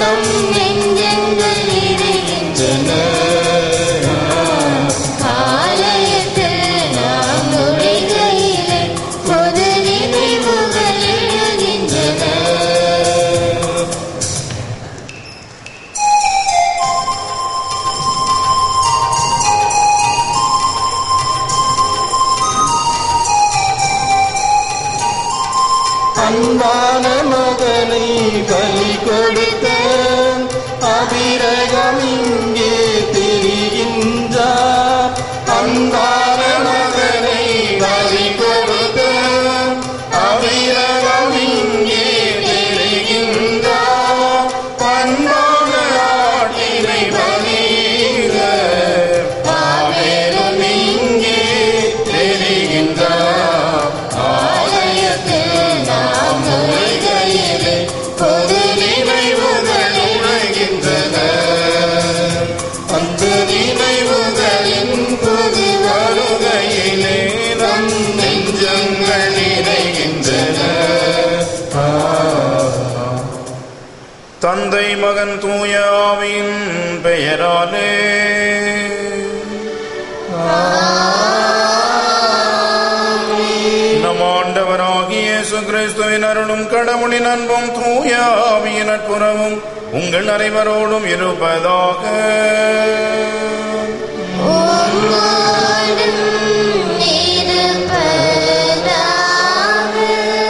நம் நெஞ்சங்கள் நிறைகின்றன ஆலயத்தில் நாம் நுழைகையிலே பொது நினைவுகள் எழுகின்றன அன்பான மகனை பலி கொடுத்த அபிரகம் இங்கே தெரிகின்றார் அன்பான மகனை பலி கொடுத்த அபிரகம் இங்கே தெரிகின்றார் பண்பான ஆட்டினை பலியிட பாவேலும் இங்கே தெரிகின்றார் ஆலயத்தில் நாம் நுழைகையிலே பொது நினைவுகள் உணர்கின்றன அந்த நினைவுகளின் புது வருகையிலே நம் நெஞ்சங்கள் நிறைகின்றன தந்தை மகன் தூய ஆவியின் பெயராலே நம் ஆண்டவராகிய இயேசு கிறிஸ்துவின் அருளும் கடவுளின் அன்பும் தூய ஆவியின் நட்புறவும் உங்கள் அனைவரோடும் இருப்பதாக உம்மோடும் இருப்பதாக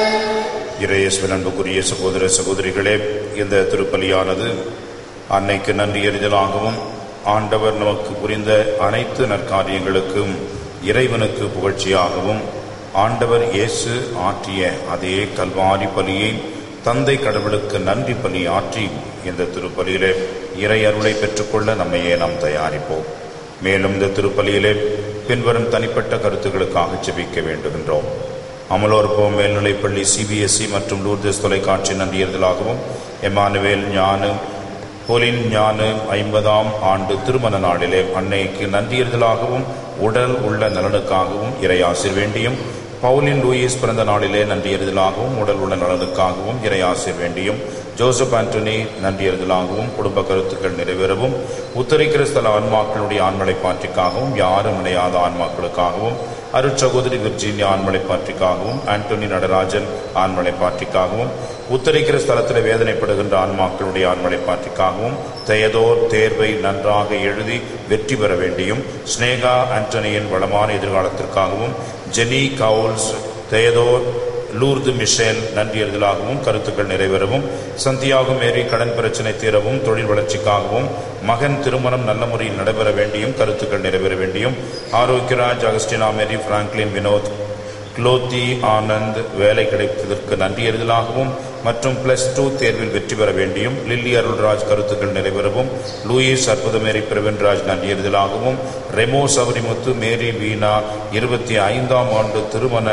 இறையேசுவின் அன்புக்குரிய சகோதர சகோதரிகளே இந்த திருப்பலியானது அன்னைக்கு நன்றி எறிதலாகவும் ஆண்டவர் நமக்கு புரிந்த அனைத்து நற்காரியங்களுக்கும் இறைவனுக்கு புகழ்ச்சியாகவும் ஆண்டவர் இயேசு ஆற்றிய அதே கல்வாரி பலியை தந்தை கடவுளுக்கு நன்றி பலி ஆற்றி இந்த திருப்பலியிலே இறை அருளை பெற்றுக்கொள்ள நம்மையே நாம் தயாரிப்போம் மேலும் இந்த திருப்பலியிலே பின்வரும் தனிப்பட்ட கருத்துக்களுக்காக ஜெபிக்க வேண்டுகின்றோம் அமலோற்பம் மேல்நிலைப்பள்ளி சிபிஎஸ்இ மற்றும் லூர்தஸ் தொலைக்காட்சி நன்றியர்களாகவும் எமானுவேல் ஞானு பொலின் ஞானு ஐம்பதாம் ஆண்டு திருமண நாளிலே அன்னைக்கு நன்றியர்களாகவும் உடல் உள்ள நலனுக்காகவும் இறையாசிர் வேண்டியும் பவுலின் லூயிஸ் பிறந்த நாளிலே நன்றியறிதலாகவும் உடல் உள்ள நலனுக்காகவும் இறையாசிர் வேண்டியும் ஜோசப் ஆண்டனி நன்றியறிதலாகவும் குடும்ப கருத்துக்கள் நிறைவேறவும் உத்தரிக்கிற ஸ்தல ஆன்மாக்களுடைய ஆண்மலை பாற்றிக்காகவும் யாரும் இணையாத ஆன்மாக்களுக்காகவும் அருட்சகோதரி விர்ஜீனியா ஆண்மலை பாற்றிக்காகவும் ஆண்டனி நடராஜன் ஆண்மலை பாற்றிக்காகவும் உத்தரிக்கிற ஸ்தலத்தில் வேதனைப்படுகின்ற ஆன்மாக்களுடைய ஆண்மலை பாற்றிக்காகவும் தெயதோர் தேர்வை நன்றாக எழுதி வெற்றி பெற வேண்டியும் ஸ்னேகா ஆண்டனியின் வளமான எதிர்காலத்திற்காகவும் ஜெனி கவுல்ஸ் தெயதோர் லூர்து மிஷேல் நன்றியறிதலாகவும் கருத்துக்கள் நிறைவேறவும் சந்தியாகு மேரி கடன் பிரச்சனை தீரவும் தொழில் வளர்ச்சிக்காகவும் மகன் திருமணம் நல்ல முறையில் நடைபெற வேண்டியும் கருத்துக்கள் நிறைவேற வேண்டியும் ஆரோக்கியராஜ் அகஸ்டினா மேரி பிராங்க்லின் வினோத் குலோத்தி ஆனந்த் வேலை கிடைப்பதற்கு நன்றியறிதலாகவும் மற்றும் பிளஸ் டூ தேர்வில் வெற்றி பெற வேண்டியும் லில்லி அருள்ராஜ் கருத்துக்கள் நிறைவேறவும் லூயிஸ் அற்புதமேரி பிரவீன்ராஜ் நன்றியறிதலாகவும் ரெமோ சபரிமுத்து மேரி வீணா இருபத்தி ஐந்தாம் ஆண்டு திருமண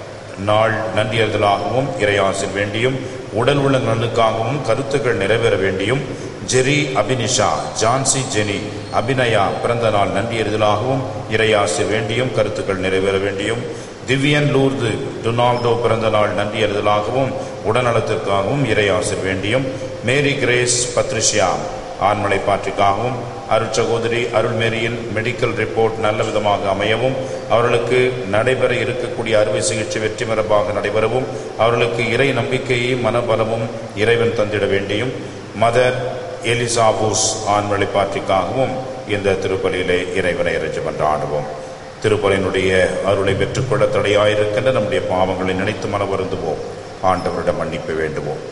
நாள் நன்றியறிதலாகவும் இறையாசிர் வேண்டியும் உடல் உள்ள நலனுக்காகவும் கருத்துக்கள் நிறைவேற வேண்டியும் ஜெரி அபினிஷா ஜான்சி ஜெனி அபிநயா பிறந்த நாள் நன்றியறிதலாகவும் இறையாசிர் வேண்டியும் கருத்துக்கள் நிறைவேற வேண்டியும் திவ்யன் லூர்து டொனால்டோ பிறந்த நாள் நன்றியறிதலாகவும் உடல்நலத்திற்காகவும் இறையாசிர் வேண்டியும் மேரி கிரேஸ் பத்ரிஷியா ஆண்மலை பாற்றிக்காகவும் அருட்சகோதரி அருள்மேரியின் மெடிக்கல் ரிப்போர்ட் நல்ல விதமாக அமையவும் அவர்களுக்கு நடைபெற இருக்கக்கூடிய அறுவை சிகிச்சை வெற்றிமரபாக நடைபெறவும் அவர்களுக்கு இறை நம்பிக்கையும் மனபலமும் இறைவன் தந்திட வேண்டியும் மதர் எலிசாபூஸ் ஆண்மலை பாற்றிக்காகவும் இந்த திருப்பலியிலே இறைவனை இறைச்சி கொண்டாடுவோம் திருப்பலியினுடைய அருளை பெற்றுக்கொள்ள தடையாயிருக்கின்ற நம்முடைய பாவங்களை நினைத்து மன வருந்துவோம் ஆண்டவரிடம் மன்னிப்பு வேண்டுவோம்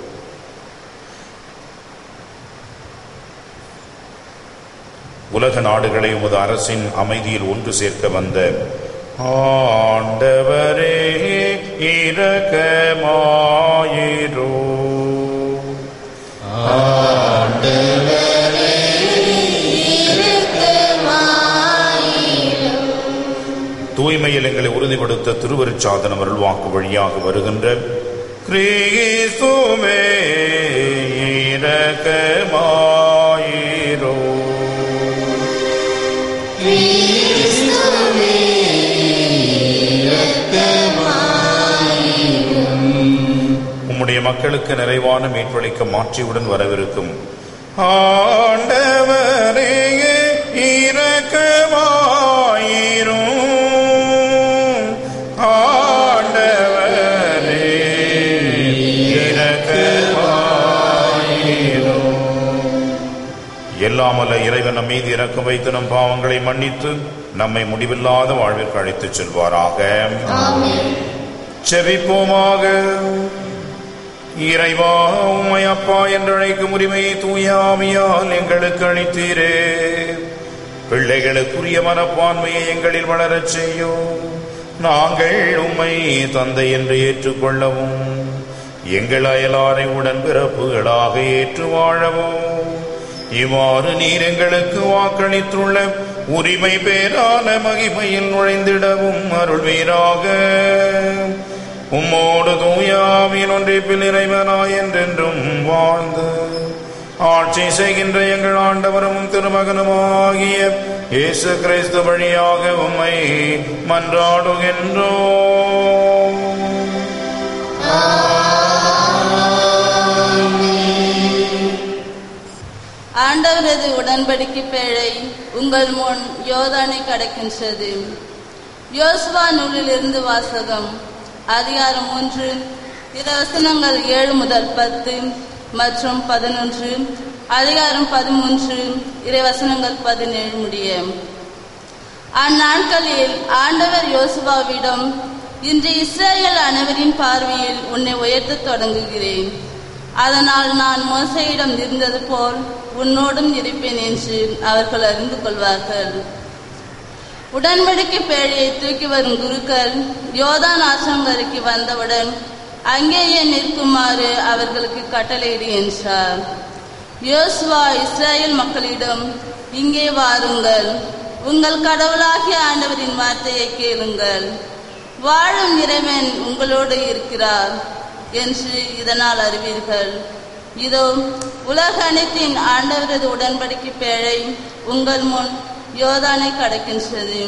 உலக நாடுகளை உமது அரசின் அமைதியில் ஒன்று சேர்க்க வந்த ஆண்டவரே இரக்கமாயிரோ தூய்மையில் எங்களை உறுதிப்படுத்த திருவருட்சாதனம் அருள்வாக்கு வழியாக வருகின்ற கிறிஸ்துவே இரக்கமாயிரோ உம்முடைய மக்களுக்கு நிறைவான மீட்பளிக்க மாற்றியுடன் வரவிருக்கும் ஆண்டவரே இரக்கமாயிரும் ஆண்டவரே இரக்கமாயிரும் எல்லாமல்ல இறைவன் நம் மீது இறக்கம் வைத்து நம் பாவங்களை மன்னித்து நம்மை முடிவில்லாத வாழ்விற்கு அழைத்துச் செல்வாராக ஆமென் செவிப்போமாக இறைவா உம்மை அப்பா என்று அழைக்கும் உரிமையை தூயாமியால் எங்களுக்கு அளித்தீரே பிள்ளைகளுக்குரிய மனப்பான்மையை எங்களில் வளரச் செய்யும் நாங்கள் உம்மை தந்தை என்று ஏற்றுக்கொள்ளவும் எங்கள் அயலாரை உடன்பிறப்புகளாக ஏற்று வாழவும் இவ்வாறு நீர் எங்களுக்கு வாக்களித்துள்ள உரிமை பேரான மகிமையில் நுழைந்திடவும் அருள்வீராக உம்மோடு தூயாவின் ஒன்றிப்பில் இறைவனாய் என்றென்றும் வாழ்ந்து ஆட்சி செய்கின்ற எங்கள் ஆண்டவரும் திருமகனுமாகிய இயேசு கிறிஸ்து வழியாக உம்மை மன்றாடுகின்றோம் ஆண்டவரது உடன்படிக்கை பேழை உங்கள் முன் யோதானை கடக்கின்றது யோசுவா நூலிலிருந்து வாசகம் அதிகாரம் மூன்று இலவசனங்கள் ஏழு முதல் பத்து மற்றும் பதினொன்று அதிகாரம் பதிமூன்று இறைவசனங்கள் பதினேழு முடிய அந்நாட்களில் ஆண்டவர் யோசுவாவிடம் இன்று இஸ்ரேல் அனைவரின் பார்வையில் உன்னை உயர்த்தத் தொடங்குகிறேன் அதனால் நான் மோசையிடம் இருந்தது போல் உன்னோடும் இருப்பேன் என்று அவர்கள் அறிந்து கொள்வார்கள் உடன்படிக்கை பேழையை தூக்கி வரும் குருக்கள் யோதான் ஆற்றங்கரைக்கு வந்தவுடன் அங்கேயே நிற்குமாறு அவர்களுக்கு கட்டளையிடு என்றார் யோசுவா இஸ்ரேல் மக்களிடம் இங்கே வாருங்கள் உங்கள் கடவுளாகிய ஆண்டவரின் வார்த்தையை கேளுங்கள் வாழும் இறைவன் உங்களோடு இருக்கிறார் என்று இதனால் அறிவீர்கள் இதோ உலக அனைத்தின் ஆண்டவரது உடன்படிக்கை பேழை உங்கள் முன் யோதானை கடக்கின்றது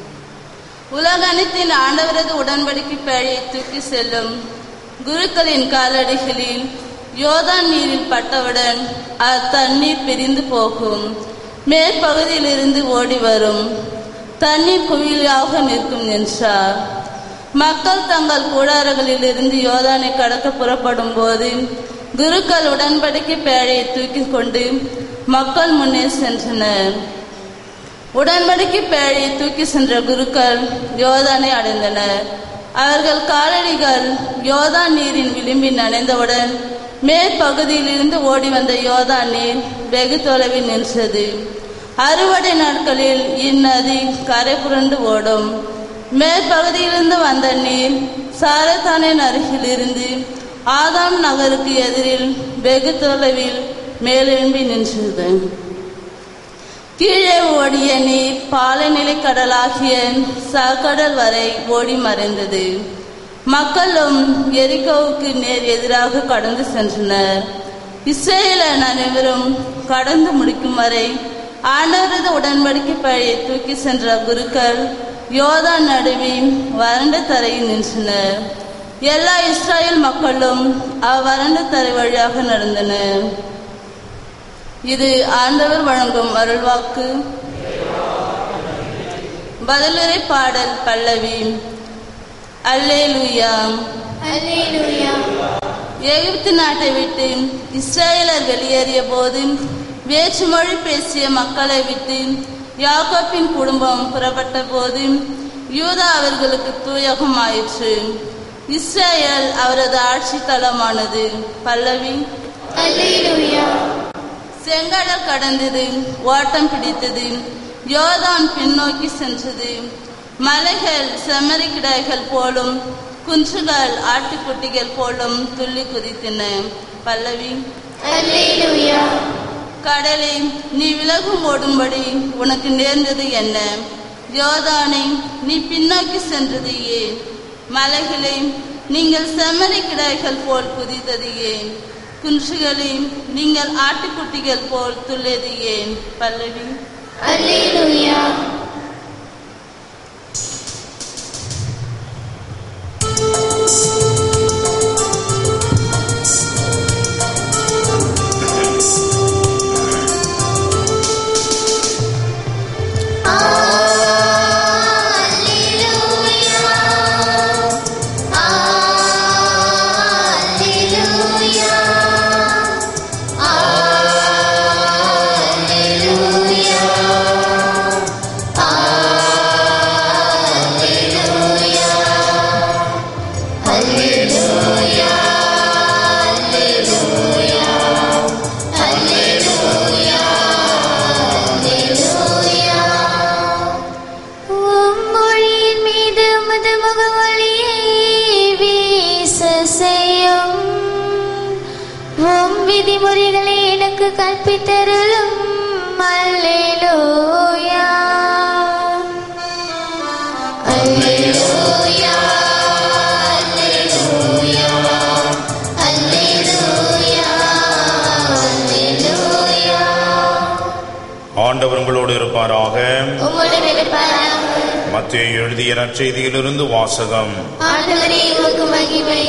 உலக அனைத்தின் ஆண்டவரது உடன்படிக்கை பேழையை தூக்கி செல்லும் குருக்களின் காலடிகளில் யோதான் நீரில் பட்டவுடன் அத்தண்ணீர் பிரிந்து போகும் மேற்பகுதியிலிருந்து ஓடி வரும் தண்ணீர் குவியலாக நிற்கும் என்றார் மக்கள் தங்கள் கூடாரங்களில் இருந்து யோதானை கடக்க புறப்படும் போது குருக்கள் உடன்படிக்கை பேழையை தூக்கி கொண்டு மக்கள் முன்னே சென்றனர் உடன்படிக்கை பேழையை தூக்கி சென்ற குருக்கள் யோதானை அடைந்தனர் அவர்கள் காலடிகள் யோதான் நீரின் விளிம்பில் நனைந்தவுடன் மேற்பகுதியிலிருந்து ஓடி வந்த யோதான் நீர் வெகு தொலைவில் நின்றது அறுவடை நாட்களில் இந்நதி கரை புரண்டு ஓடும் மேற்பகுதியிலிருந்து வந்த நீர் சாரத்தானின் அருகில் இருந்து ஆதாம் நகருக்கு எதிரில் வெகு தொலைவில் மேலெழும்பி நின்றது கீழே ஓடிய நீர் பாலைநிலை கடலாகிய சாக்கடல் வரை ஓடி மறைந்தது மக்களும் எரிகோவுக்கு நேர் எதிராக கடந்து சென்றனர் இஸ்ரேலர் அனைவரும் கடந்து முடிக்கும் வரை ஆண்டவரது உடன்படிக்கை பழையை தூக்கி சென்ற குருக்கள் யோதான் நடுவே வறண்ட தரையில் நின்றனர் எல்லா இஸ்ராயல் மக்களும் அவ்வறண்ட தரை வழியாக நடந்தனர் இது ஆண்டவர் வழங்கும் அருள்வாக்கு பதிலுரை பாடல் பல்லவி அல்லேலூயா அல்லேலூயா எகிப்து நாட்டை விட்டு இஸ்ரேலர் வெளியேறிய போது வேற்று மொழி பேசிய மக்களை விட்டு யாக்கோப்பின் குடும்பம் புறப்பட்ட போது யூதா அவர்களுக்கு தூயகம் ஆயிற்று இஸ்ரேல் அவரது ஆட்சி தலமானது பல்லவி அல்லேலூயா செங்கடல் கடந்தது ஓட்டம் பிடித்தது யோதான் பின்னோக்கி சென்றது மலைகள் செம்மறி கிடாய்கள் போலும் குன்றுகள் ஆட்டுக்குட்டிகள் போலும் துள்ளி குதித்தன பல்லவி அல்லேலூயா கடலே நீ விலகும் ஓடும்படி உனக்கு நேர்ந்தது என்ன யோதானே நீ பின்னோக்கி சென்றது ஏன் மலைகளே நீங்கள் செம்மறி கிடாய்கள் போல் குதித்தது ஏன் குன்றுகளே நீங்கள் ஆட்டுக்குட்டிகள் போல் துள்ளியது ஏன் பல்லவி அல்லேலூயா ஆ உம் விதிமுறைகளை எனக்கு கற்பித்தருளும் அல்லேலூயா அல்லேலூயா அல்லேலூயா அல்லேலூயா அல்லேலூயா ஆண்டவர் உங்களோடு இருப்பாராக உம்முடன் இருப்பாராக மத்திய எழுதிய நற்செய்தியிலிருந்து வாசகம் ஆண்டவரே உமக்கு மகிமை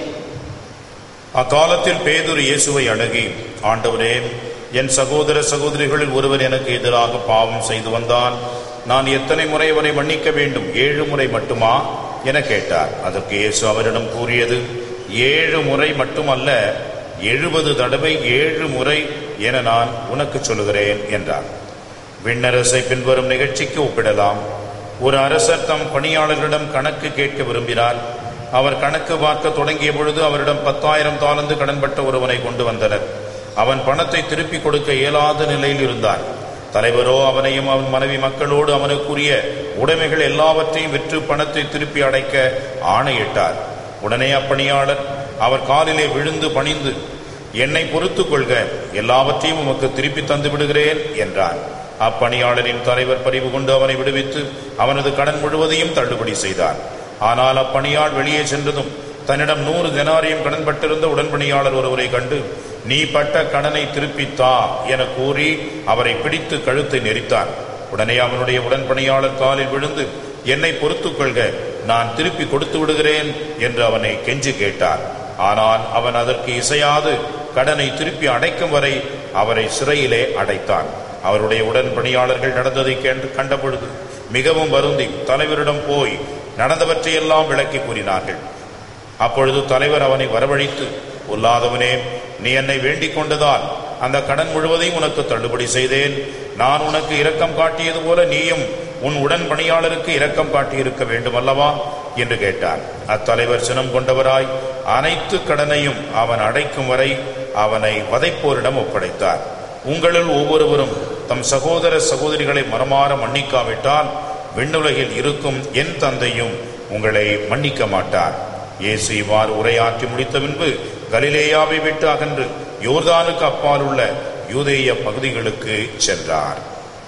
அக்காலத்தில் பேதுரு இயேசுவை அணுகி ஆண்டவரே என் சகோதர சகோதரிகளில் ஒருவர் எனக்கு எதிராக பாவம் செய்து வந்தால் நான் எத்தனை முறை அவரை மன்னிக்க வேண்டும் ஏழு முறை மட்டுமா என கேட்டார் அதற்கு இயேசு அவரிடம் கூறியது ஏழு முறை மட்டுமல்ல எழுபது தடவை ஏழு முறை என நான் உனக்கு சொல்லுகிறேன் என்றார் விண்ணரசை பின்வரும் நிகழ்ச்சிக்கு ஒப்பிடலாம் ஒரு அரசர் தம் பணியாளர்களிடம் கணக்கு கேட்க விரும்பினார் அவர் கணக்கு பார்க்க தொடங்கிய பொழுது அவரிடம் பத்தாயிரம் தாளந்து கடன்பட்ட ஒருவனை கொண்டு வந்தனர் அவன் பணத்தை திருப்பி கொடுக்க இயலாத நிலையில் இருந்தான் தலைவரோ அவனையும் அவன் மனைவி மக்களோடு அவனுக்குரிய உடைமைகள் எல்லாவற்றையும் விற்று பணத்தை திருப்பி அடைக்க ஆணையிட்டார் உடனே அப்பணியாளர் அவர் காலிலே விழுந்து பணிந்து என்னை பொறுத்துக் கொள்க எல்லாவற்றையும் உமக்கு திருப்பி தந்து விடுகிறேன் என்றான் அப்பணியாளரின் தலைவர் பரிவு கொண்டு அவனை விடுவித்து அவனது கடன் முழுவதையும் தள்ளுபடி செய்தார் ஆனால் அப்பணியாள் வெளியே சென்றதும் தன்னிடம் நூறு தெனாரியம் கடன்பட்டிருந்த உடன்பணியாளர் ஒருவரை கண்டு நீ பட்ட கடனை திருப்பித் தா என கூறி அவரை பிடித்து கழுத்தை நெரித்தான் உடனே அவனுடைய உடன்பணியாளர் காலில் விழுந்து என்னை பொறுத்துக் கொள்க நான் திருப்பி கொடுத்து விடுகிறேன் என்று அவனை கெஞ்சி கேட்டார் ஆனால் அவன் அதற்கு இசையாது கடனை திருப்பி அடைக்கும் வரை அவரை சிறையிலே அடைத்தான் அவருடைய உடன்பணியாளர்கள் நடந்ததை கேண்டு கண்டபொழுது மிகவும் வருந்தி தலைவரிடம் போய் நடந்தவற்றையெல்லாம் விளக்கி கூறினார்கள் அப்பொழுது தலைவர் அவனை வரவழைத்து பொல்லாதவனே நீ என்னை வேண்டிக் கொண்டதால் அந்த கடன் முழுவதையும் உனக்கு தள்ளுபடி செய்தேன் நான் உனக்கு இரக்கம் காட்டியது போல நீயும் உன் உடன் பணியாளருக்கு இரக்கம் காட்டியிருக்க வேண்டும் அல்லவா என்று கேட்டார் அத்தலைவர் சினம் கொண்டவராய் அனைத்து கடனையும் அவன் அடைக்கும் வரை அவனை வதைப்போரிடம் ஒப்படைத்தார் உங்களில் ஒவ்வொருவரும் தம் சகோதர சகோதரிகளை மனமாற மன்னிக்காவிட்டால் விண்ணுலகில் இருக்கும் என் தந்தையும் உங்களை மன்னிக்க மாட்டார் இயேசு இவ்வாறு உரையாற்றி முடித்த பின்பு கலிலேயாவை விட்டு அகன்று யோர்தானுக்கு அப்பால் உள்ள யூதேய பகுதிகளுக்கு சென்றார்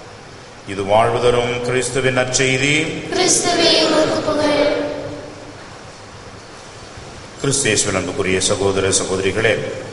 இது வாழ்வு தரும் கிறிஸ்துவின் நற்செய்தி கிறிஸ்துவே உமக்கு புகழ் கிறிஸ்தேஸ்வன் அன்புக்குரிய சகோதர சகோதரிகளே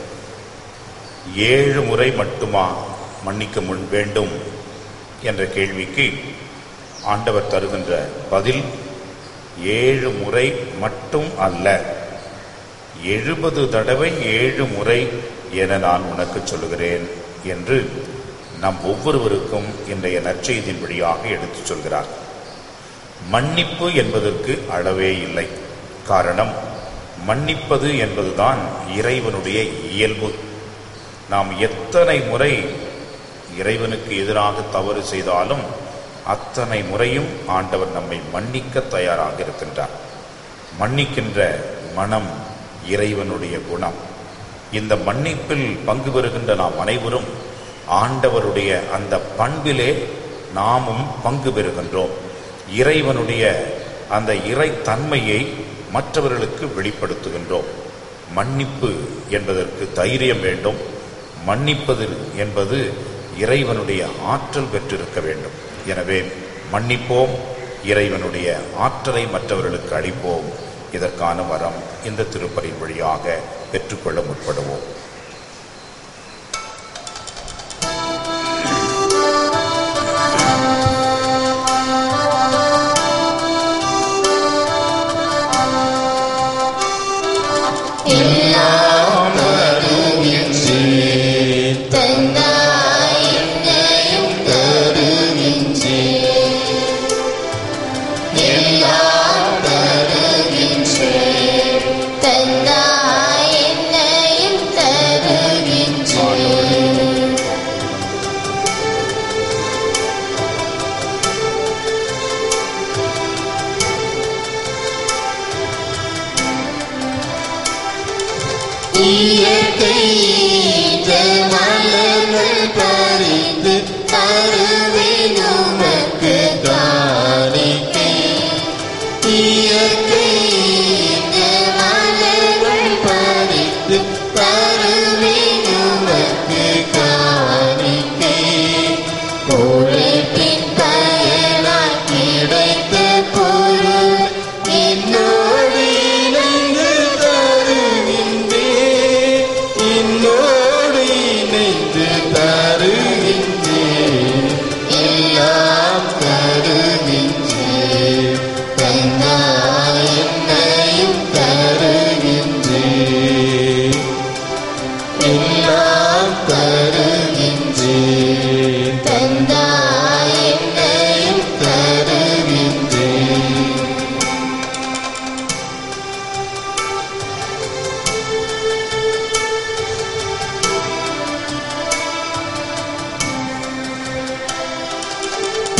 ஏழு முறை மட்டுமா மன்னிக்க முன் வேண்டும் என்ற கேள்விக்கு ஆண்டவர் தருகின்ற பதில் ஏழு முறை மட்டும் அல்ல எழுபது தடவை ஏழு முறை என நான் உனக்கு சொல்லுகிறேன் என்று நம் ஒவ்வொருவருக்கும் இன்றைய நற்செய்தியின் வழியாக எடுத்துச் சொல்கிறார் மன்னிப்பு என்பதற்கு அளவே இல்லை காரணம் மன்னிப்பது என்பதுதான் இறைவனுடைய இயல்பு நாம் எத்தனை முறை இறைவனுக்கு எதிராக தவறு செய்தாலும் அத்தனை முறையும் ஆண்டவர் நம்மை மன்னிக்க தயாராக இருக்கின்றார் மன்னிக்கின்ற மனம் இறைவனுடைய குணம் இந்த மன்னிப்பில் பங்கு பெறுகின்ற நாம் அனைவரும் ஆண்டவருடைய அந்த பண்பிலே நாமும் பங்கு பெறுகின்றோம் இறைவனுடைய அந்த இறை தன்மையை மற்றவர்களுக்கு வெளிப்படுத்துகின்றோம் மன்னிப்பு என்பதற்கு தைரியம் வேண்டும் மன்னிப்பது என்பது இறைவனுடைய ஆற்றல் பெற்றிருக்க வேண்டும் எனவே மன்னிப்போம் இறைவனுடைய ஆற்றலை மற்றவர்களுக்கு அளிப்போம் இதற்கான வரம் இந்த திருப்பலின் வழியாக பெற்றுக்கொள்ள முற்படுவோம் எல்லாம் தந்தாய் என்னையும் தருகின்றேன் எல்லாம் தருகின்றேன் தந்தாய் என்னையும் தருகின்றேன் இயற்கை ஈன்ற மலர்கள் பறித்து தருவேன் உமக்கு காணிக்கை இயற்கை ஈன்ற மலர்கள் பறித்து தருவேன்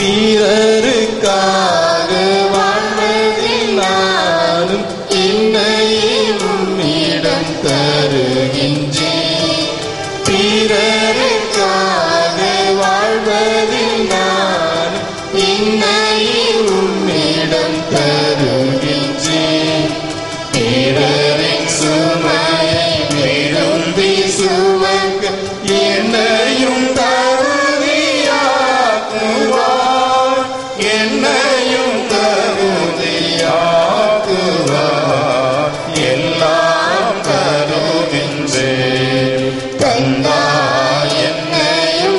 பிறருக்காக வாழ்வதில் நானும் என்னையும் உம்மிடம் தருகின்றேன் பிறருக்காக வாழ்வதில் நானும் என்னையும் உம்மிடம் தருகின்றேன் பிறரின் சுமையை விரும்பி சுமக்க என்னையும் தகுதியாக்குவார் என்னையும் தகுதியாக்குவார் எல்லாம் தருகின்றேன் தந்தாய் என்னையும்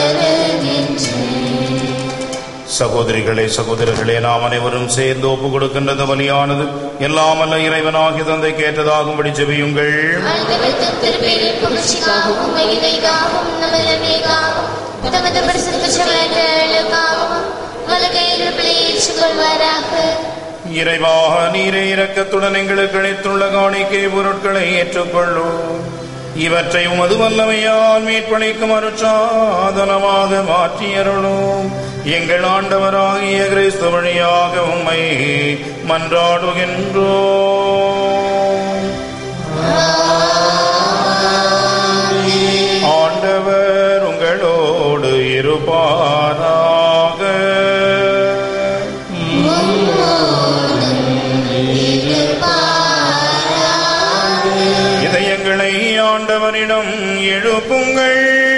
சகோதரிகளே சகோதரர்களே நாம் அனைவரும் சேர்ந்து ஒப்பு கொடுக்கின்றது பலியானது எல்லாம் அல்ல இறைவனாகிய தந்தை கேட்டதாகும்படி ஜெபியுங்கள் ஆண்டவரின் திருப்பேரின் புகழ்ச்சிக்காகவும் மகிமைக்காகவும் நமது நன்மைக்காகவும் தமது பரிசுத்த சகலங்களுக்காகவும் உலகையில் ஏற்றுக்கொள்வாராக இறைவா நீரே இரக்கத்துடன் எங்களுக்கு அளித்துள்ள காணிக்கை பொருட்களை ஏற்றுக்கொள்ளும் இவற்றை உமது வல்லமையால் மீட்பளிக்கும் அருட்சாதனமாக மாற்றியருளும் எங்கள் ஆண்டவராகிய கிறிஸ்து வழியாக உம்மை மன்றாடுகின்றோம் ஆண்டவர் உங்களோடு இருப்பாராக இதயங்களை ஆண்டவரிடம் எழுப்புங்கள்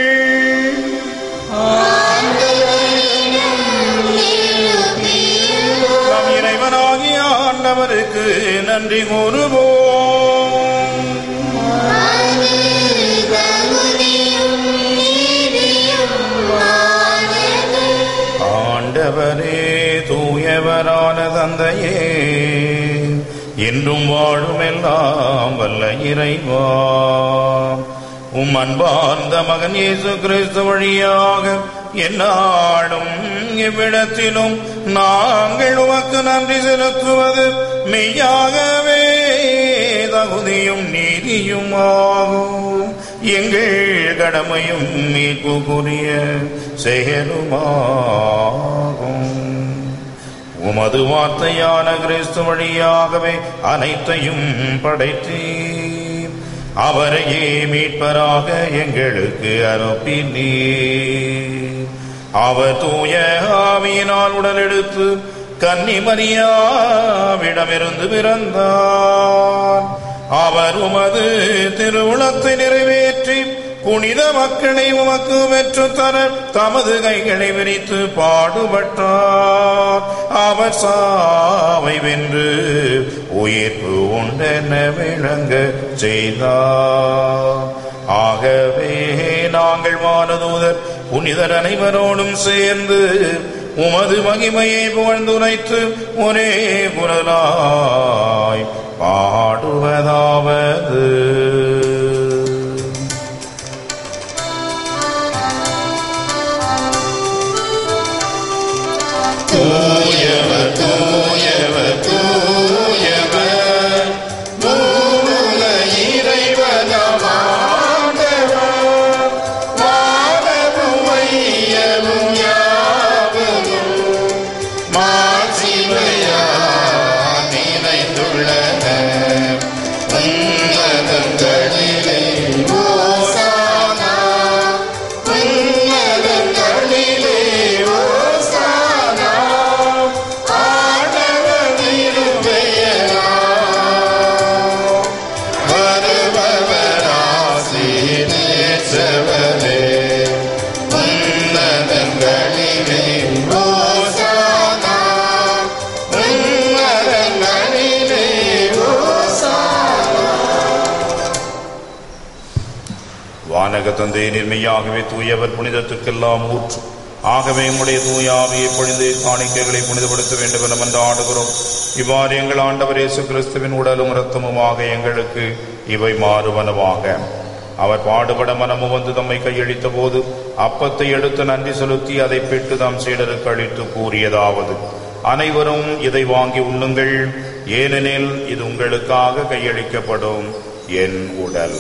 நம் இறைவனாகிய ஆண்டவருக்கு நன்றி கூறுவோம் ஆண்டவரே தூயவரான தந்தையே என்றும் வாழும் எல்லாம் வல்ல இறைவா உம் அன்பார்ந்த மகன் இயேசு கிறிஸ்து வழியாக எந்நாளும் இவ்விடத்திலும் நாங்கள் உமக்கு நன்றி செலுத்துவது மெய்யாகவே தகுதியும் நீதியும் ஆகும் எங்கள் கடமையும் மீட்புக்குரிய செயலுமாகும் உமது வார்த்தையான கிறிஸ்து வழியாகவே அனைத்தையும் படைத்தீர் அவரையே மீட்பராக எங்களுக்கு அனுப்பினீர் அவர் தூய ஆவியினால் உடலெடுத்து கன்னிமரியாவிடமிருந்து பிறந்தார் அவர் உமது திருவுளத்தை நிறைவேற்றி புனித மக்களை உமக்கு பெற்று தர தமது கைகளை விரித்து பாடுபட்டார் அவர் சாவை வென்று உயிர்ப்பு உண்டென விளங்க செய்தார் ஆகவே நாங்கள் வானதூதர் புனிதர் அனைவரோடும் சேர்ந்து உமது மகிமையை புகழ்ந்துரைத்து ஒரே குரலாய் பாடுவதாவது தூயவர் தூயவர் தூயவர் மூல இறைவனாம் ஆண்டவர் வானமும் மையமும் யாவரும் மாட்சிமையால் நிறைந்துள்ளன உன்னதங்களிலே ஓசானா உன்னதங்களிலே ஓசானா ஆண்டவர் திருப்பெயரால் வருபவர் ஆசீர்வதித்தவரே. உன்னதங்களிலே ஓசானா உன்னதங்களிலே ஓசானா வானக தந்தை நிர்மையாகவே தூயவர் புனிதத்திற்கெல்லாம் ஊற்று ஆகவே உம்முடைய தூய ஆவியை பொழிந்து காணிக்கைகளை புனிதப்படுத்த வேண்டும் என மன்றாடுகிறோம் இவ்வாறு எங்கள் ஆண்டவர் இயேசு கிறிஸ்துவின் உடலும் இரத்தமுமாக எங்களுக்கு இவை மாறுவனவாக அவர் பாடுபட மனமு வந்து தம்மை கையளித்த போது அப்பத்தை எடுத்து நன்றி செலுத்தி அதை பெற்று தாம் சீடருக்கு அளித்து கூறியதாவது அனைவரும் இதை வாங்கி உண்ணுங்கள் ஏனெனில் இது உங்களுக்காக கையளிக்கப்படும் என் உடல்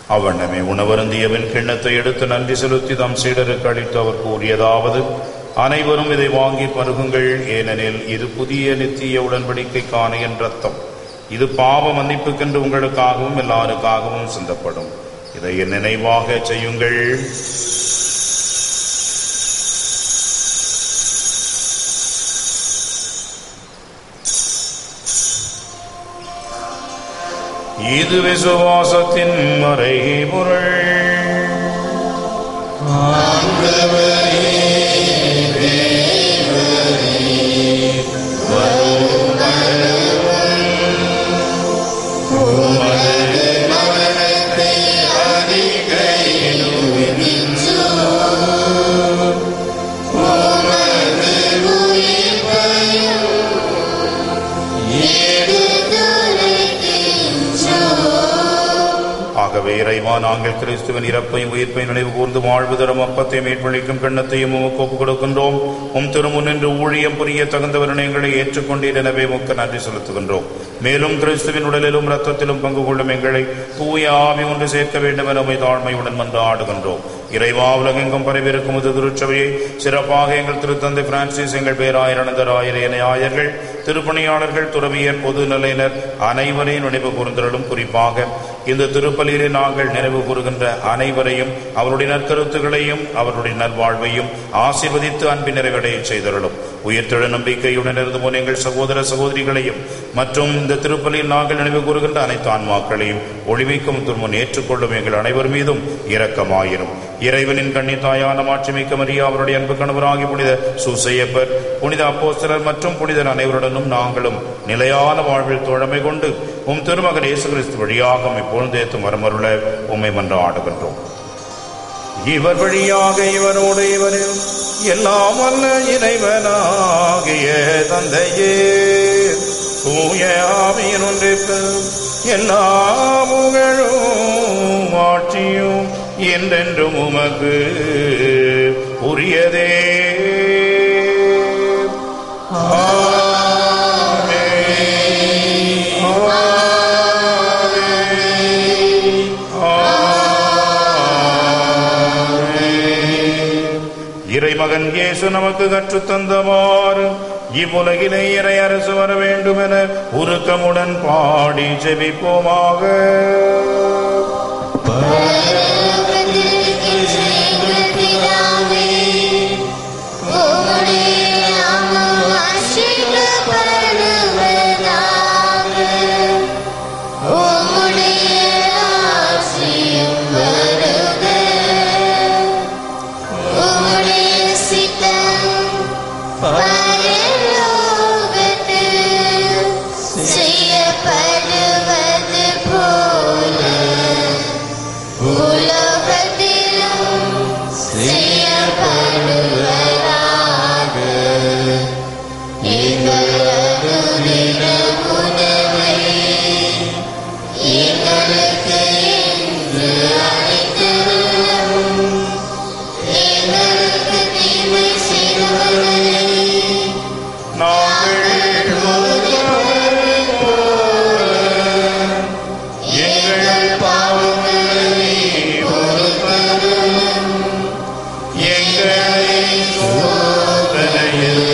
அவ்வண்ணமே உணவருந்தியவன் கிண்ணத்தை எடுத்து நன்றி செலுத்தி தம் சீடருக்கு அளித்து அவர் கூறியதாவது அனைவரும் இதை வாங்கி பருகுங்கள் ஏனெனில் இது புதிய நித்திய உடன்படிக்கைக்கான என் ரத்தம் இது பாவ மன்னிப்புக்கென்று உங்களுக்காகவும் எல்லாருக்காகவும் சிந்தப்படும் இதை என் நினைவாக செய்யுங்கள் இது விசுவாசத்தின் மறைபொருள் ஆகவே இறைவா நாங்கள் கிறிஸ்துவின் இறப்பையும் உயிர்ப்பையும் நினைவு கூர்ந்து வாழ்வு தரும் அப்பத்தையும் மீட்பளிக்கும் கண்ணத்தையும் உமக்கு ஒப்புக் கொடுக்கின்றோம் உம் திருமுன் நின்று ஊழியம் புரிய தகுந்தவர்கள் எங்களை ஏற்றுக்கொண்டீர் எனவே உமக்கு நன்றி செலுத்துகின்றோம் மேலும் கிறிஸ்துவின் உடலிலும் இரத்தத்திலும் பங்கு கொள்ளும் எங்களை தூய ஆவி ஒன்று சேர்க்க வேண்டும் என உம்மை தாழ்மையுடன் மன்றாடுகின்றோம் இறைவா உலகெங்கும் பரவிருக்கும் இது திருச்சபையை சிறப்பாக எங்கள் திருத்தந்தை பிரான்சிஸ் எங்கள் பேராயிரணந்தர் ஆயிர ஆயர்கள் திருப்பணியாளர்கள் துறவியர் பொது நிலையினர் அனைவரையும் நினைவு கூர்ந்தருளும் குறிப்பாக இந்த திருப்பலியிலே நாங்கள் நினைவு கூறுகின்ற அனைவரையும் அவருடைய நற்கருத்துகளையும் அவருடைய நல்வாழ்வையும் ஆசீர்வதித்து அன்பின் நிறைவடைய செய்தருளும் உயிர்த்தெழ நம்பிக்கையுடன் இருந்து போன எங்கள் சகோதர சகோதரிகளையும் மற்றும் இந்த திருப்பலியில் நாங்கள் நினைவு கூறுகின்ற அனைத்து ஆன்மாக்களையும் ஒளிமிக்கும் துன்பம் ஏற்றுக்கொள்ளும் எங்கள் அனைவர் மீதும் இரக்கமாயிரும் இறைவனின் கண்ணித்தாயான மாட்சிமிக்க மரியா அவருடைய அன்பு கணவராகி புனித சூசையப்பர் புனித அப்போஸ்தலர் மற்றும் புனிதர் அனைவருடனும் நாங்களும் நிலையான வாழ்வில் தோழமை கொண்டு உம் திருமகன் இயேசு கிறிஸ்து வழியாக இப்பொழுதேத்தும் வரமருள உம்மை மன்றாடுகின்றோம் இவர் வழியாக இவரோடு இவரில் எல்லாம் வல்ல இறைவனாகிய தந்தையே தூய ஆவியின் ஒன்றிற்கு எல்லா புகழும் ஆட்சியும் என்றென்றும் உமக்கு உரியதே இறைமகன் இயேசு நமக்கு கற்றுத் தந்தவாறு இவ்வுலகிலே இறை அரசு வர வேண்டும் என உருக்கமுடன் பாடி ஜெபிப்போமாக செய்யப்படுவது போல உலகத்திலும் செய்யப்படுவதாக எங்கள் அனுதின உணவை எங்களுக்கு இன்று அளித்தருளும் எங்களுக்கு தீமை செய்தவர்களை நாங்கள் எங்கள் பாவங்களை பொறுப்பதும் எங்களை சோதனையில்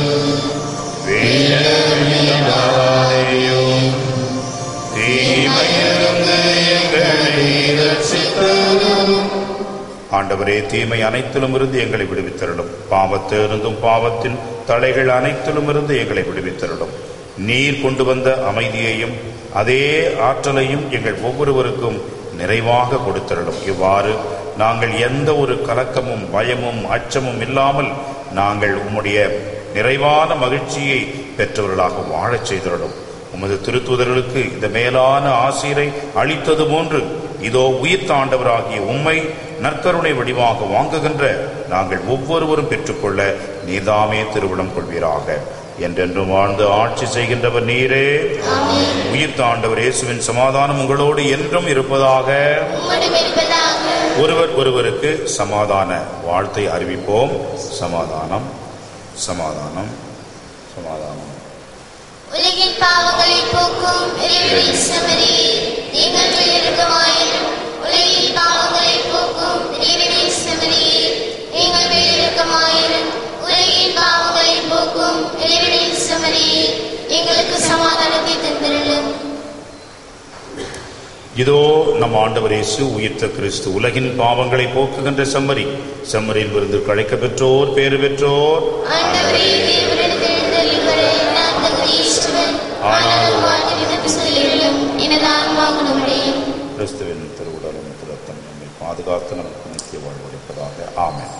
வீழவிடாதேயும் தீமையிலிருந்து எங்களை ரட்சித்தரும் ஆண்டவரே தீமை அனைத்திலும் இருந்து எங்களை விடுவித்தருளும் பாவத்திலிருந்தும் பாவத்தின் தலைகள் அனைத்திலும் இருந்து எங்களை விடுவித்தருளும் நீர் கொண்டு வந்த அமைதியையும் அதே ஆற்றலையும் எங்கள் ஒவ்வொருவருக்கும் நிறைவாக கொடுத்தருளும் இவ்வாறு நாங்கள் எந்த ஒரு கலக்கமும் பயமும் அச்சமும் இல்லாமல் நாங்கள் உம்முடைய நிறைவான மகிழ்ச்சியை பெற்றவர்களாக வாழச் செய்தருளும் உமது திருத்துதர்களுக்கு இந்த மேலான ஆசீரை அளித்தது போன்று இதோ உயிர்த்த ஆண்டவராகிய உம்மை நற்கருணை வடிவாக வாங்குகின்ற நாங்கள் ஒவ்வொருவரும் பெற்றுக்கொள்ள நீதாமே திருவிழம் கொள்வீராக என்றென்றும் வாழ்ந்து ஆட்சி செய்கின்றவர் நீரே உயிர்த்த ஆண்டவர் இயேசுவின் சமாதானம் உங்களோடு என்றும் இருப்பதாக உம்மிடம் இருப்பதாக ஒருவர் ஒருவருக்கு சமாதான வாழ்த்தை அறிவிப்போம் சமாதானம் சமாதானம் சமாதானம் உலகின் பாவங்களை போக்கும் இறைவனின் சமரி நீங்கள் இருக்கமாயிரும் உலகின் சமாதானத்தை தந்திரலும் இதோ நம் ஆண்டவர் இயேசு உயிர்த்த கிறிஸ்து உலகின் பாவங்களை போக்குகின்ற செம்மறி செம்மறியில் விருந்து கழைக்க பெற்றோர் பேறு பெற்றோர் ஆண்டவரே தேவனிடத்தில் எழுந்தருளிவர நான் தகுதியேற்றவன் ஆனால் வார்த்தை விதப்பு சொல்லிடலும் எனது ஆன்மாகுணமுடைய கிறிஸ்துவின் திருவுடலும் திருத்தம் நம்மை பாதுகாத்து நமக்கு நித்திய வாழ்வளிப்பதாக ஆமென்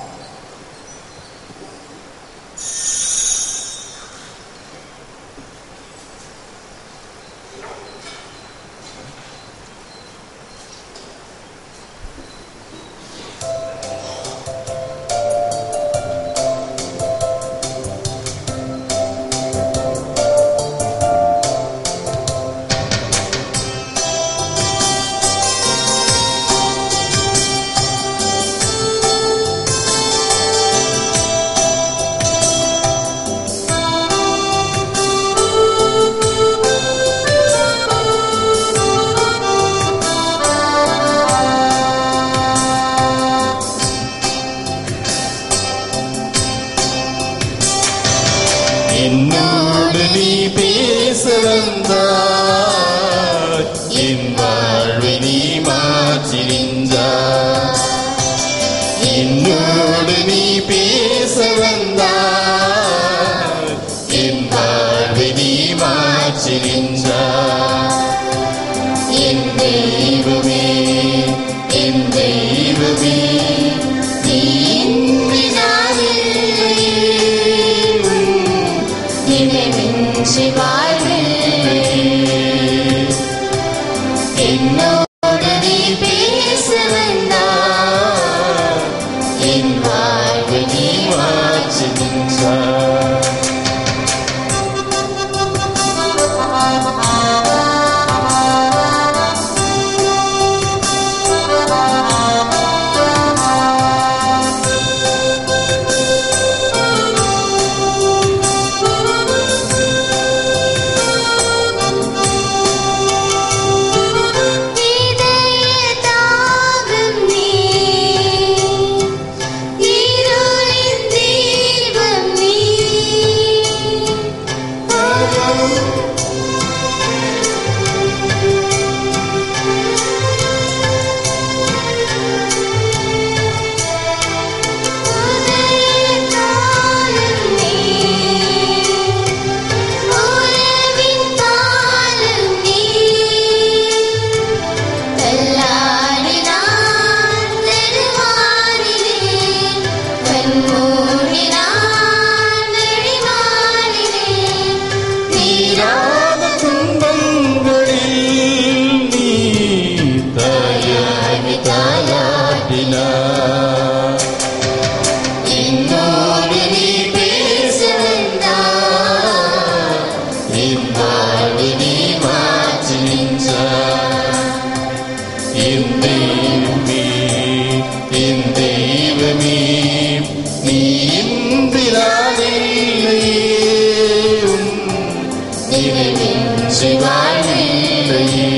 என்னோடு நீ பேச வந்தாய் என் வாழ்வை நீ மாற்றி நின்றாய் என்னோடு நீ பேச வந்தாய் என் வாழ்வை நீ மாற்றி நின்றாய் என் தெய்வமே என் தெய்வமே நீ இன்றி நான் இல்லையே நினைவின்றி வாழ்வில் என்னோடு நீ பேச வந்தாய் என் வாழ்வை நீ மாற்றி நின்றாய் இதய தாகம் நீ இருளின் தீபம் நீ உதய காலம் நீ உறவின் காலம் நீ கல்லாடினான் நெடுவானிலே கண்மூடினான் நெடுவானிலே தீராத துன்பங்களில் நீ தாயாகி தாயாட்டினாய் என்னோடு நீ பேச வந்தாய் என் வாழ்வை நீ மாற்றி நின்றாய் என் தெய்வமே என் தெய்வமே நீ இன்றி நான் இல்லையே உன் நினைவின்றி வாழ்வில்லையே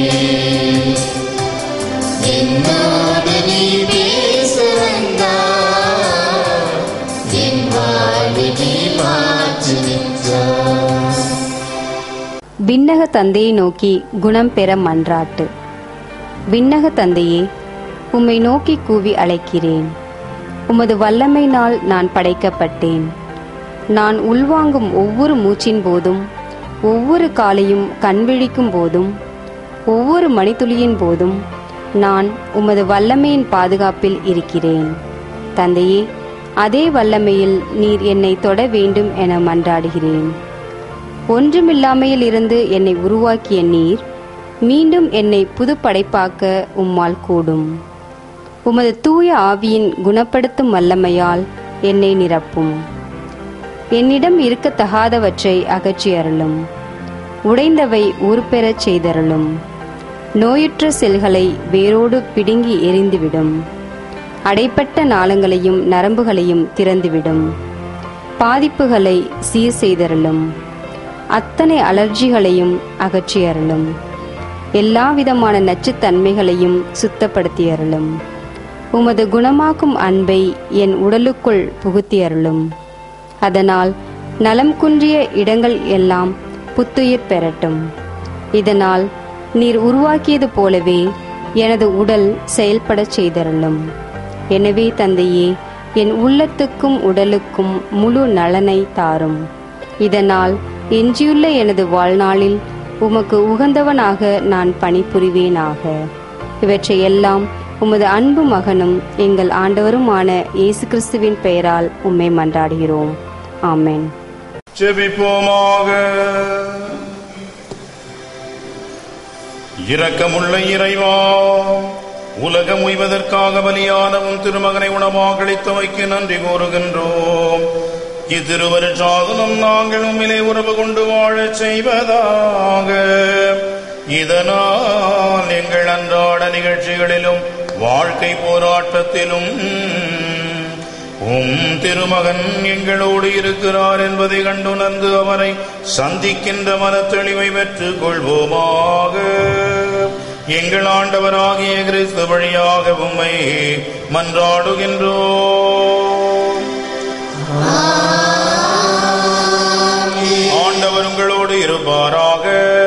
என்னோடு நீ பேச வந்தாய் என் வாழ்வை நீ மாற்றி நின்றாய் விண்ணக தந்தையை நோக்கி குணம் பெற மன்றாட்டு விண்ணக தந்தையே உம்மை நோக்கி கூவி அழைக்கிறேன் உமது வல்லமையினால் நான் படைக்கப்பட்டேன் நான் உள்வாங்கும் ஒவ்வொரு மூச்சின் போதும் ஒவ்வொரு காலையும் கண்விழிக்கும் போதும் ஒவ்வொரு மணித்துளியின் போதும் நான் உமது வல்லமையின் பாதுகாப்பில் இருக்கிறேன் தந்தையே அதே வல்லமையில் நீர் என்னை தொட வேண்டும் என மன்றாடுகிறேன் ஒன்றுமில்லாமையில் இருந்து என்னை உருவாக்கிய நீர் மீண்டும் என்னை புது படைப்பாக்க உம்மால் கூடும் உமது தூய ஆவியின் குணப்படுத்தும் வல்லமையால் என்னை நிரப்பும் என்னிடம் இருக்கத்தகாதவற்றை அகற்றி அருளும் உடைந்தவை உருப்பெறச் செய்தருளும் நோயுற்ற செல்களை வேரோடு பிடுங்கி எரிந்துவிடும் அடைப்பட்ட நாளங்களையும் நரம்புகளையும் திறந்துவிடும் பாதிப்புகளை சீர் செய்தருளும் அத்தனை அலர்ஜிகளையும் அகற்றி அருளும் எல்லா விதமான நச்சுத்தன்மைகளையும் சுத்தப்படுத்தி அருளும் உமது குணமாக்கும் அன்பை என் உடலுக்குள் புகுத்தி அருளும் அதனால் நலம் குன்றிய இடங்கள் எல்லாம் புத்துயிர் பெறட்டும் இதனால் நீர் உருவாக்கியது போலவே எனது உடல் செயல்படச் செய்தருளும் எனவே தந்தையே என் உள்ளத்துக்கும் உடலுக்கும் முழு நலனை தாரும் இதனால் எஞ்சியுள்ள எனது வாழ்நாளில் உமக்கு உகந்தவனாக நான் பணிபுரிவேனாக இவற்றை எல்லாம் உமது அன்பு மகனும் எங்கள் ஆண்டவருமான இயேசு கிறிஸ்துவின் பெயரால் உம்மை மன்றாடுகிறோம் ஆமென் ஜெபிப்போமாக இரக்கமுள்ள இறைவா உலகம் உய்வதற்காக பலியானவும் திருமகனை உணவாக அளித்தமைக்கு நன்றி கூறுகின்றோம் இத்திருவருஷாதனம் நாங்கள் உம்மிலே உறவு கொண்டு வாழச் செய்வதாக இதனால் எங்கள் அன்றாட நிகழ்ச்சிகளிலும் வாழ்க்கை போராட்டத்திலும் உம் திருமகன் எங்களோடு இருக்கிறார் என்பதை கண்டுணர்ந்து அவரை சந்திக்கின்ற மனத்தெளிவை பெற்றுக் கொள்வோமாக எங்கள் ஆண்டவராகிய கிறிஸ்து வழியாக உம்மை மன்றாடுகின்றோம் ஆண்டவர் உங்களோடு இருப்பாராக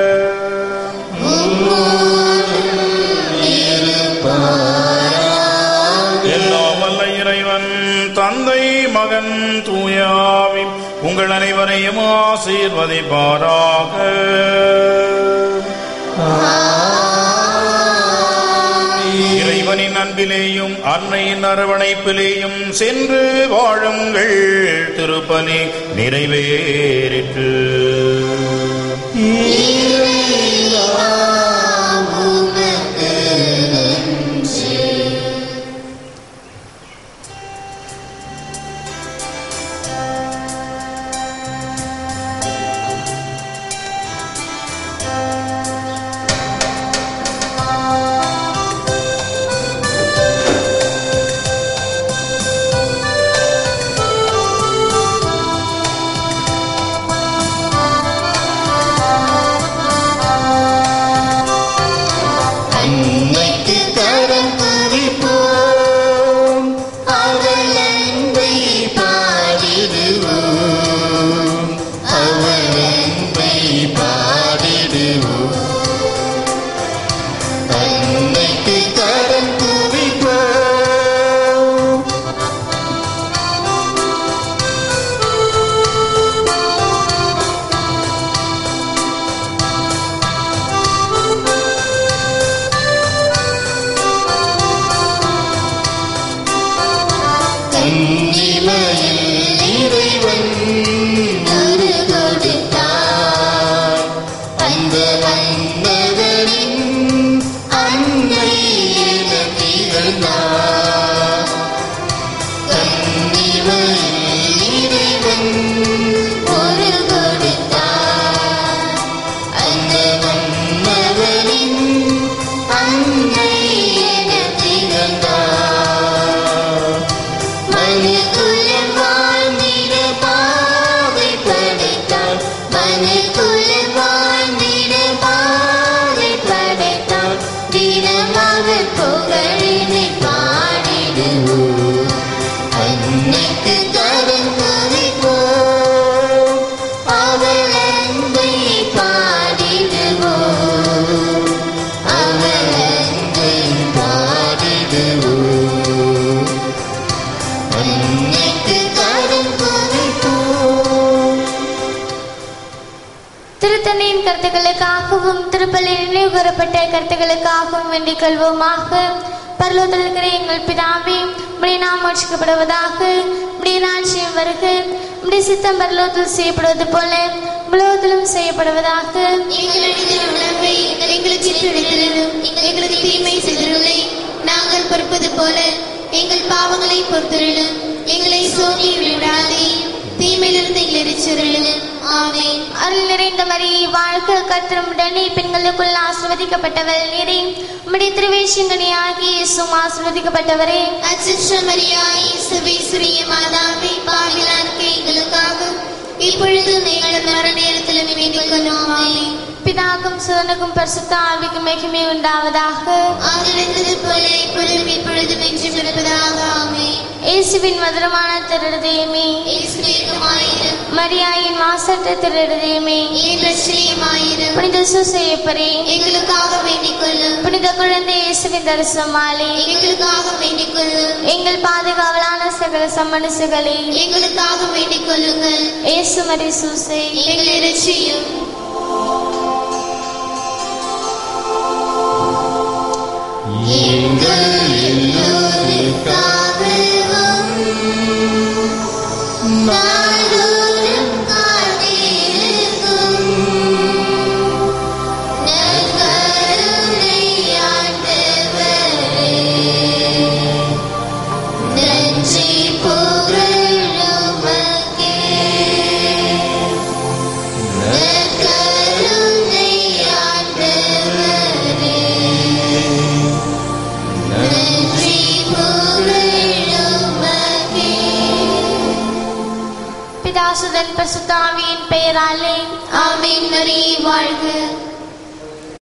எல்லாம் வல்ல இறைவன் தந்தை மகன் தூயாவி உங்கள் அனைவரையும் ஆசீர்வதிப்பாராக இறைவனின் அன்பிலேயும் அன்னையின் அரவணைப்பிலேயும் சென்று வாழுங்கள் திருப்பலி நிறைவேறிற்று அன்னைக்கு கரம் குறிப்போம் அவள் அன்பை பாடிடுவோம் அவள் அன்பை பாடிடுவோம் அன்னைக்கு கரம் குறிப்போம் கன்னிமையில் இறைவன் ஒரு கொடுத்தார் அந்த வந்தவரின் அன்னை என திகழ்ந்தார் கன்னிமையில் இறைவன் ஒரு கொடுத்தார் அந்த வந்தவரின் அன்னை என திகழ்ந்தார் மனுக்குலம் வாழ்ந்திட பாவை படைத்தார் மனுக்குலம் வாழ்ந்திட பாவை படைத்தார் தினமாக புகழினை பாடிடுவோம் அன்னைக்கு கரம் குறிப்போம் அவள் அன்பை பாடிடுவோம் அவள் அன்பை பாடிடுவோம் அன்னைக்கு கரம் குறிப்போம் திருத்தந்தையின் கருத்துக்களுக்காகவும் திருப்பலில் நினைவு கூறப்பட்ட கருத்துக்களுக்காகவும் வேண்டிக் கொள்வோமாக பரலோகத்தில் இருக்கிற எங்கள் பிதாவே உடைய நாம் ரட்சிக்கப்படுவதாக உடைய ராஜ்யம் வருக உடைய சித்தம் பரலோகத்தில் செய்யப்படுவது போல உலகத்திலும் செய்யப்படுவதாக எங்களுடைய உணவை எங்களுக்கு எடுத்திருந்தும் எங்களுக்கு தீமை செய்திருளை நாங்கள் பொறுப்பது போல எங்கள் பாவங்களை பொறுத்திருளும் எங்களை சோதி விடாதே தீமையிலிருந்து எங்களை சுருளும் ஆமென் அருள் நிறைந்த மரியை வாழ்க கத்திரமுடனே பெண்களுக்குள் ஆசிர்வதிக்கப்பட்டவள் நீரே உம்முடைய திருவேஷங்கனி ஆகிய இயேசுவும் ஆசிர்வதிக்கப்பட்டவரே அச்சிஷ்டமரியாய் சுபீஸ்வரிய மாதாவே பாவிலார்க்கு எங்களுக்காக இப்பொழுது எங்கள் மரண நேரத்திலும் வேண்டிக் கொள்ளும் ஆமென் பிதாக்கும் சுதனுக்கும் பரிசுத்த ஆவிக்கும் மகிமை உண்டாவதாக ஆதிருந்தது போல இப்பொழுதும் இப்பொழுதும் என்றும் இருப்பதாக ஆமென் இயேசுவின் மதுரமான திருதயமே இயேசுவேகமாயிரும் மரியாயின் மாசற்ற திருடதேமே என் ரட்சணியமாயிரும் புனித சுசையப்பரே எங்களுக்காக வேண்டிக் கொள்ளும் புனித குழந்தை இயேசுவின் தரிசனமாலே எங்களுக்காக வேண்டிக் கொள்ளும் எங்கள் பாதுகாவலான சகல சம்மனசுகளே எங்களுக்காக வேண்டிக் கொள்ளுங்கள் இயேசு மரி சூசை எங்களை ரட்சியும் எங்கள் எல்லோருக்காகவும் நாள்தோறும் காத்திருக்கும் நற்கருணை ஆண்டவரே, நன்றி புகழுமக்கே. நற்கருணை ஆண்டவரே, நன்றி புகழுமக்கே. பிதாசுதன் பசுதாவியின் பெயராலே ஆமென் மரியே வாழ்க